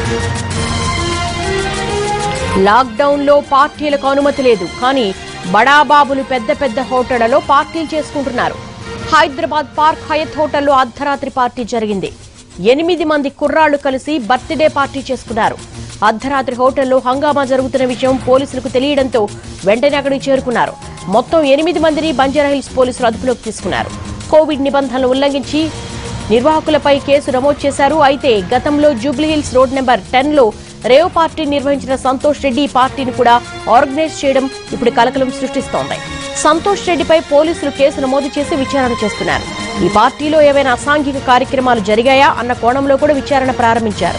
lockdown లో పార్టీలకు అనుమతి లేదు కానీ బడాబాబులు పెద్ద పెద్ద హోటళ్లలో పార్టీలు చేసుకుంటున్నారు హైదరాబాద్ పార్క్ హయత్ హోటల్లో అర్ధరాత్రి పార్టీ జరిగింది ఎనిమిది మంది కుర్రాళ్లు కలిసి బర్త్డే పార్టీ చేసుకున్నారు అర్ధరాత్రి హోటల్లో హంగామా జరుగుతున్న విషయం పోలీసులకు తెలియడంతో వెంటనే అక్కడికి చేరుకున్నారు మొత్తం ఎనిమిది మందిని బంజారాహిల్స్ పోలీసులు అదుపులోకి తీసుకున్నారు కోవిడ్ నిబంధనలు ఉల్లంఘించి నిర్వాహకులపై కేసు నమోదు చేశారు అయితే గతంలో జూబ్లీహిల్స్ రోడ్ నెంబర్ టెన్ లో రేవ్ పార్టీ నిర్వహించిన సంతోష్ రెడ్డి ఈ పార్టీని కూడా ఆర్గనైజ్ చేయడం ఇప్పుడు కలకలం సృష్టిస్తోంది సంతోష్ రెడ్డిపై పోలీసులు కేసు నమోదు చేసి విచారణ చేస్తున్నారు ఈ పార్టీలో ఏవైనా అసాంఘిక కార్యక్రమాలు జరిగాయా అన్న కోణంలో కూడా విచారణ ప్రారంభించారు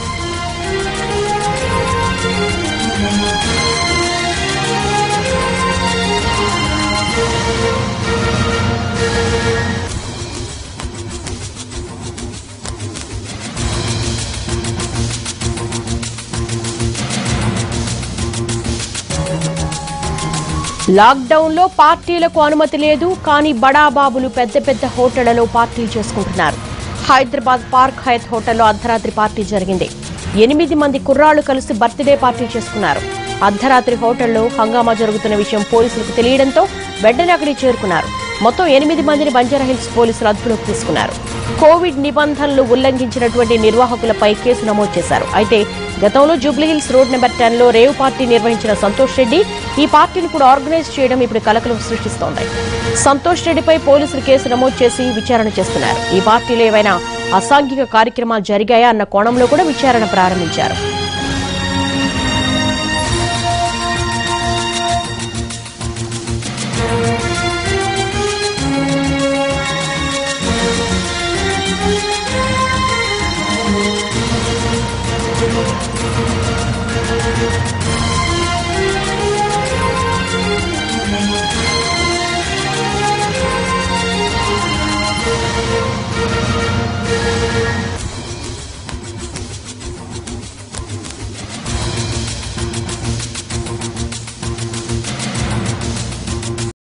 లాక్డౌన్ లో పార్టీలకు అనుమతి లేదు కానీ బడాబాబులు పెద్ద పెద్ద హోటళ్లలో పార్టీలు చేసుకుంటున్నారు హైదరాబాద్ పార్క్ హయత్ హోటల్లో అర్ధరాత్రి పార్టీ జరిగింది ఎనిమిది మంది కుర్రాళ్లు కలిసి బర్త్డే పార్టీ చేసుకున్నారు అర్ధరాత్రి హోటల్లో హంగామా జరుగుతున్న విషయం పోలీసులకు తెలియడంతో వెంటనే అక్కడికి చేరుకున్నారు మొత్తం ఎనిమిది మందిని బంజారాహిల్స్ పోలీసులు అదుపులోకి తీసుకున్నారు కోవిడ్ నిబంధనలు ఉల్లంఘించినటువంటి నిర్వాహకులపై కేసు నమోదు చేశారు అయితే గతంలో జూబ్లీహిల్స్ రోడ్ నెంబర్ టెన్ లో రేవ్ పార్టీ నిర్వహించిన సంతోష్ రెడ్డి ఈ పార్టీని కూడా ఆర్గనైజ్ చేయడం ఇప్పుడు కలకలం సృష్టిస్తోంది సంతోష్ రెడ్డిపై పోలీసులు కేసు నమోదు చేసి విచారణ చేస్తున్నారు ఈ పార్టీలో ఏవైనా అసాంఘిక కార్యక్రమాలు జరిగాయా అన్న కోణంలో కూడా విచారణ ప్రారంభించారు